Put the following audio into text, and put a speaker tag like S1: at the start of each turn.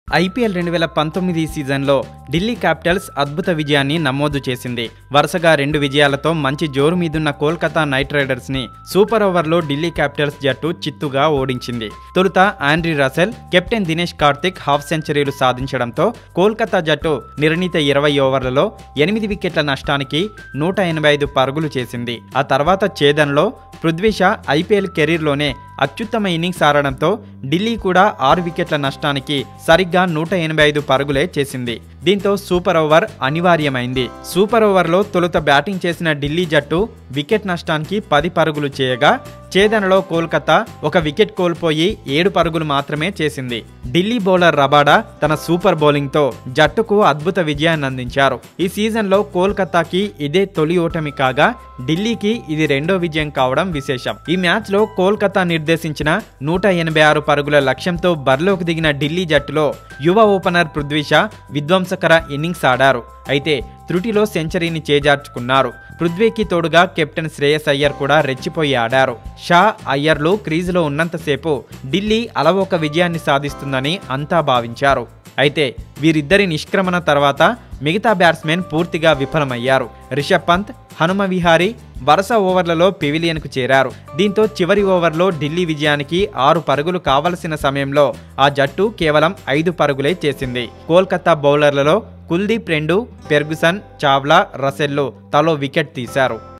S1: IPL రెండు వేల పంతొమ్మిది సీజన్లో ఢిల్లీ క్యాపిటల్స్ అద్భుత విజయాన్ని నమోదు చేసింది వరుసగా రెండు విజయాలతో మంచి జోరు మీదున్న కోల్కతా నైట్ రైడర్స్ ని సూపర్ ఓవర్లో ఢిల్లీ క్యాపిటల్స్ జట్టు చిత్తుగా ఓడించింది తొలుత Andre Russell captain Dinesh Karthik half సెంచరీలు సాధించడంతో కోల్కతా జట్టు నిర్ణీత ఇరవై ఓవర్లలో ఎనిమిది వికెట్ల నష్టానికి నూట ఎనభై ఐదు పరుగులు చేసింది ఆ తర్వాత ఛేదన్లో పృథ్వీ షా ఐపీఎల్ కెరీర్లోనే అత్యుత్తమ ఇన్నింగ్స్ ఆడడంతో ఢిల్లీ కూడా ఆరు వికెట్ల నష్టానికి సరిగ్గా నూట ఎనభై ఐదు పరుగులే చేసింది దీంతో సూపర్ ఓవర్ అనివార్యమైంది సూపర్ ఓవర్లో తొలుత బ్యాటింగ్ చేసిన ఢిల్లీ జట్టు వికెట్ నష్టానికి పది పరుగులు చేయగా ఛేదనలో కోల్కతా ఒక వికెట్ కోల్పోయి ఏడు పరుగులు మాత్రమే చేసింది ఢిల్లీ బౌలర్ రబాడా తన సూపర్ బౌలింగ్తో జట్టుకు అద్భుత విజయాన్ని అందించారు ఈ సీజన్లో కోల్కతాకి ఇదే తొలి ఓటమి కాగా ఢిల్లీకి ఇది రెండో విజయం కావడం విశేషం ఈ మ్యాచ్లో కోల్కతా నిర్దేశించిన నూట ఎనభై ఆరు పరుగుల లక్ష్యంతో బరిలోకి దిగిన ఢిల్లీ జట్టులో యువ ఓపెనర్ పృథ్వీ షా విధ్వంసకర ఇన్నింగ్స్ ఆడారు అయితే త్రుటిలో సెంచరీని చేజార్చుకున్నారు పృథ్వీకి తోడుగా కెప్టెన్ శ్రేయస్ అయ్యర్ కూడా రెచ్చిపోయి ఆడారు షా అయ్యర్లు క్రీజులో ఉన్నంతసేపు ఢిల్లీ అలవోక విజయాన్ని సాధిస్తుందని అంతా భావించారు అయితే వీరిద్దరి నిష్క్రమణ తర్వాత మిగతా బ్యాట్స్మెన్ పూర్తిగా విఫలమయ్యారు రిషబ్ పంత్ హనుమ విహారీ వరుస ఓవర్లలో పెవిలియన్కు చేరారు దీంతో చివరి ఓవర్లో ఢిల్లీ విజయానికి ఆరు పరుగులు కావలసిన సమయంలో ఆ జట్టు కేవలం ఐదు పరుగులే చేసింది కోల్కతా బౌలర్లలో కుల్దీప్ రెండు పెర్గుసన్ చావ్లా రసెల్లో తలో వికెట్ తీశారు